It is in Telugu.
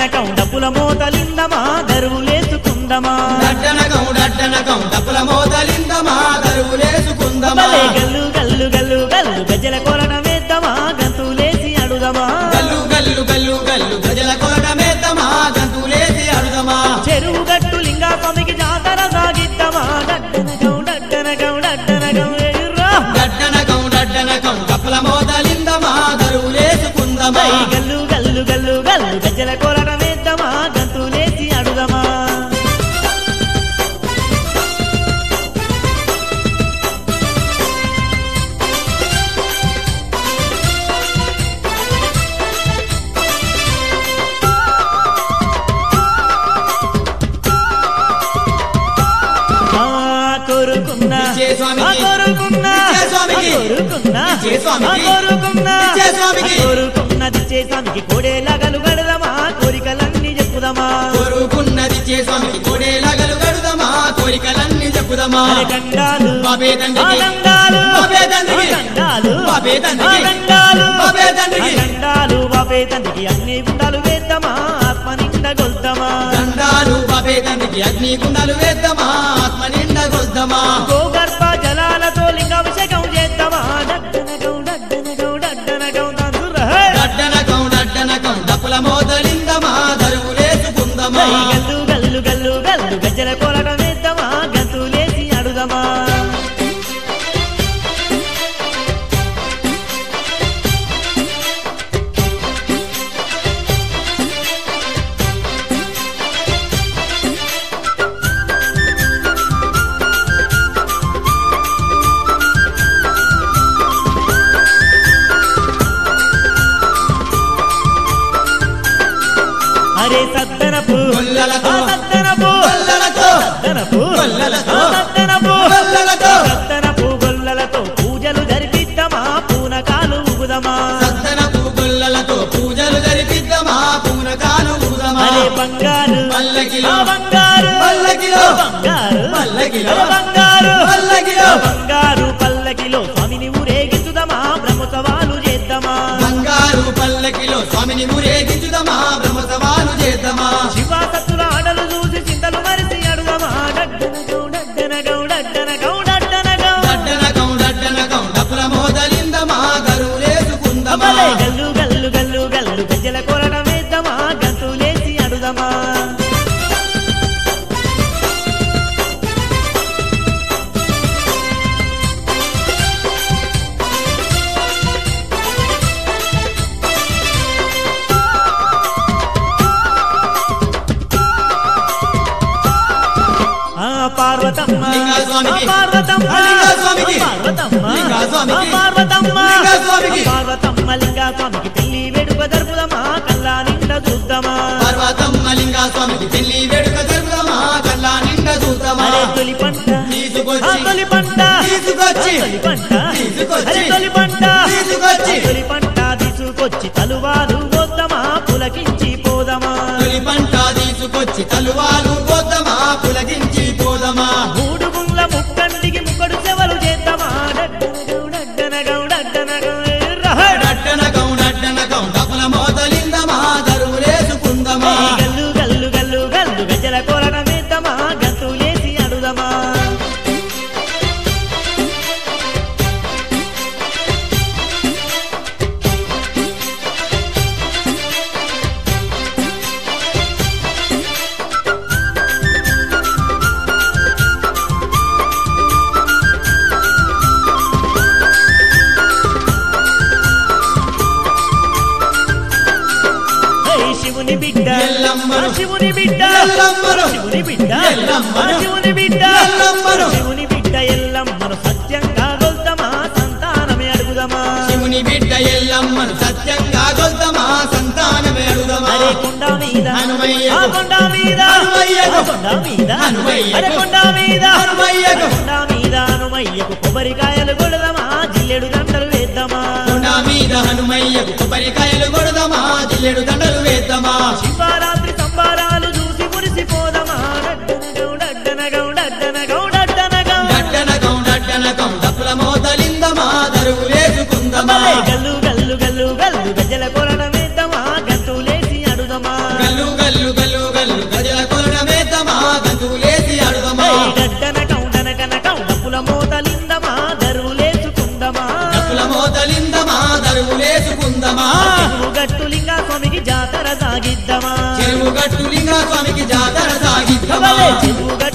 డడ్డనకం డబ్బుల మోతలిందమా దరువులేసుకుందమా దడ్డనకం దడ్డనకం డబ్బుల మోతలిందమా దరువులేసుకుందమా భలే గల్లు గల్లు గల్లు గల్లు గజ్జల కొలన వేద్దామా గంతులేసి అడుదమా గల్లు గల్లు గల్లు గల్లు గజల కొలటమేద్దమా గంతులేసి అడుదమా చెరువు గట్టు లింగా స్వామికి జాతర సాగిద్దామా డడ్డనకం డడ్డనకం డడ్డనకం ఎయుర్రా దడ్డనకం దడ్డనకం డబ్బుల మోతలిందమా దరువులేసుకుందమా భై గల్లు గల్లు గల్లు గల్లు గజ్జల కొలన వేద్దామా గంతులేసి అడుదమా ఆ కోరుకున్నా ఇచ్చే స్వామికి. ఆ కోరుకున్నా ఇచ్చే స్వామికి. ఆ కోరుకున్నా ఇచ్చే స్వామికి. ఆ కోరుకున్నా ఇచ్చే స్వామికి. ఆ కోరుకున్నది ఇచ్చే స్వామికి కోడేలాగలు గడదమా కోరికలన్నీ చెప్పుదమా కోరుకున్నది చే స్వామికి కోడేలగలు గడుదమా కోరికలన్నీ చెప్పుదమా అరే గండాలు బాబే తండ్రికి. ఆ గండాలు బాబే తండ్రికి. ఆ గండాలు బాబే తండ్రికి. ఆ గండాలు బాబే తండ్రికి. ఆ గండాలు బాబే తండ్రికి అన్ని గుండాలు వేద్దామా ఆత్మ నిండా గొల్తామా దండాలు బాబే తండ్రికి అగ్ని గుండాలు వేద్దామా ఆత్మ నిండా కొద్దామా గోగర్భ జలాలతో లింగాభిషేకం చేద్దామా డడ్డనగం డడ్డనగం డడ్డనగం తందుర హే! దడ్డనకం దడ్డనకం డప్పుల మోదలిందమా దరువులేసుకుందమా హై గల్లు గల్లు గల్లు గల్లు గజ్జల కొలటం వేద్దామా గంతులేసి అడుదమా అరే సద్దనపు గొల్లలతో. ఆ సద్దనపు గొల్లలతో. సద్దనపు గొల్లలతో. ఆ సద్దనపు గొల్లలతో. సద్దనపు గొల్లలతో పూజలు జరిపిద్దామా పూనకాలు ఊగుదమా సద్దనపు గొల్లలతో పూజలు జరిపిద్దామా పూనకాలు ఊదమా అరే బంగారు పల్లకిలో. ఆ బంగారు పల్లకిలో. బంగారు పల్లకిలో. అరే బంగారు పల్లకిలో. ఆ బంగారు పల్లకిలో స్వామిని ఊరేగించుదమా బ్రహ్మోత్సవాలు చేద్దామా బంగారు పల్లకిలో స్వామిని ఊరేగించుదమా బ్రహ్మసవాలు చేద్దామా శివాసత్తుల ఆటలు చూసి చింతలు మరిసి అడుగమా డడ్డనగౌ డడ్డనగౌ డడ్డనగౌ డడ్డనగౌ దడ్డనకం దడ్డనకం డప్పుల మోదలిందమా గరువులేసుకుందమా అమలే గల్లు గల్లు గల్లు గల్లు గజ్జల కొరడం వేద్దామా గంతులేసి అడుదమా ఆ పార్వతమ్మ లింగస్వామికి. ఆ పార్వతమ్మ ఆ లింగస్వామికి. ఆ పార్వతమ్మ లింగస్వామికి. ఆ పార్వతమ్మ లింగస్వామికి. ఆ పార్వతమ్మ లింగస్వామికి పెళ్లి వేడుక జరుపుదమా కల్లా నిండా చూద్దామా పర్వతమ్మ లింగా స్వామికి పెళ్లి వేడుక జరుగుదమా కల్లా నిండా చూద్దామా అరే తొలి పంట తీసుకొచ్చి. ఆ తొలి పంట తీసుకొచ్చి. ఆ తొలి పంట తీసుకొచ్చి. అరే తొలి పంట తీసుకొచ్చి. ఆ తొలి పంట తీసుకొచ్చి తలువారు పోద్దామా పులకించి పోదమా తొలి పంట తీసుకొచ్చి తలువాలు పోద్దామా పులగించి పోదమా మూడు గుండ్ల ముక్కంటికి ముక్కడు చెవలు చేద్దామా డడ్డనగౌ డడ్డనగౌ డడ్డనగౌ రహ డడ్డనకం డడ్డనకం డప్పుల మోదలిందమా దరువులేసుకుందమా గల్లు గల్లు గల్లు గల్లు గజ్జల కొరడం వేద్దామా గంతులేసి అడుదమా హై శివుని బిడ్డ ఎల్లమ్మను. ఆ శివుని బిడ్డ ఎల్లమ్మను. శివుని బిడ్డ ఎల్లమ్మను. ఆ శివుని బిడ్డ ఎల్లమ్మను. శివుని బిడ్డ ఎల్లమ్మను సత్యంగా గొల్తమా సంతానమే అడుగుదమా శివుని బిడ్డ ఎల్లమ్మను సత్యంగా గొల్దమా సంతానమే అడుదమా అరే కొండ మీద హనుమయ్యకు. ఆ కొండ మీద హనుమయ్యకు. ఆ కొండ మీద హనుమయ్యకు. అరే కొండ మీద హనుమయ్యకు. కొండ మీద హనుమయ్యకు కొబ్బరికాయలు కొడదమా జిల్లెడు దండలు వేద్దామా కొండ మీద హనుమయ్యకు కొబ్బరికాయలు కొడదామా జిల్లెడు దండలు వేద్దామా శివరాత్రి సంబారాలు చూసి మురిసిపోదమా డడ్డనగౌ డడ్డనగౌ డడ్డనగౌ డడ్డనగౌ డడ్డనకం డడ్డనకం డప్పుల మోతలిందమా దరువులేసుకుందమా గల్లు గల్లు గల్లు గల్లు గజ్జల కొరడం వేద్దామా గంతులేసి అడుదమా గల్లు మోతలిందమా దరువులేసుకుందమా డప్పుల మోతలిందమా దరువులేసుకుందమా చెరువు గట్టులింగా స్వామికి జాతర సాగిద్దమా చెరువు గట్టు లింగ స్వామికి జాతర సాగిద్దమా కబలే చెరువు